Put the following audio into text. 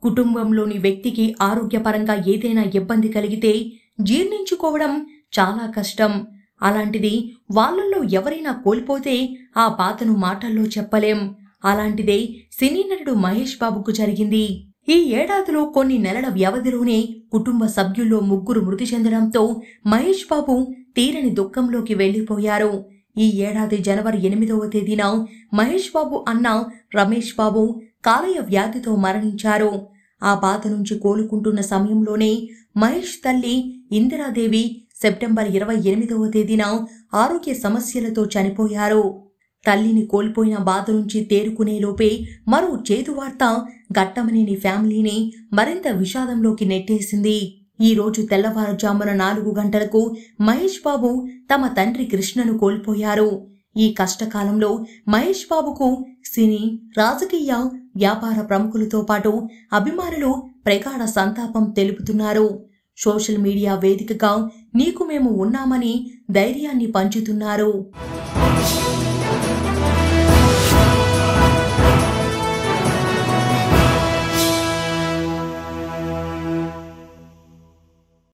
కుటుంబంలోని వ్యక్తికి ఆరోగ్యపరంగా ఏదైనా ఇబ్బంది కలిగితే జీర్ణించుకోవడం చాలా కష్టం అలాంటిది వాళ్ళల్లో ఎవరైనా కోల్పోతే ఆ బాధను మాటల్లో చెప్పలేం అలాంటిదే సినీ నటుడు మహేష్ బాబుకు జరిగింది ఈ ఏడాదిలో కొన్ని నెలల వ్యవధిలోనే కుటుంబ సభ్యుల్లో ముగ్గురు మృతి చెందడంతో మహేష్ బాబు తీరని దుఃఖంలోకి వెళ్లిపోయారు ఈ ఏడాది జనవరి ఎనిమిదవ తేదీన మహేష్ బాబు అన్న రమేష్ బాబు కాలేయ వ్యాధితో మరణించారు ఆ బాధ నుంచి కోలుకుంటున్న సమయంలోనే మహేష్ తల్లి ఇందిరాదేవి సెప్టెంబర్ ఇరవై ఎనిమిదవ తేదీన ఆరోగ్య సమస్యలతో చనిపోయారు తల్లిని కోల్పోయిన బాధ నుంచి తేరుకునేలోపే మరో చేదు వార్త గట్టమనేని ఫ్యామిలీని మరింత విషాదంలోకి నెట్టేసింది ఈ రోజు తెల్లవారుజామున నాలుగు గంటలకు మహేష్ బాబు తమ తండ్రి కృష్ణను కోల్పోయారు ఈ కష్టకాలంలో మహేష్ బాబుకు సినీ రాజకీయ వ్యాపార ప్రముఖులతో పాటు అభిమానులు ప్రగాఢ సంతాపం తెలుపుతున్నారు సోషల్ మీడియా వేదికగా నీకు మేము ఉన్నామని ధైర్యాన్ని పంచుతున్నారు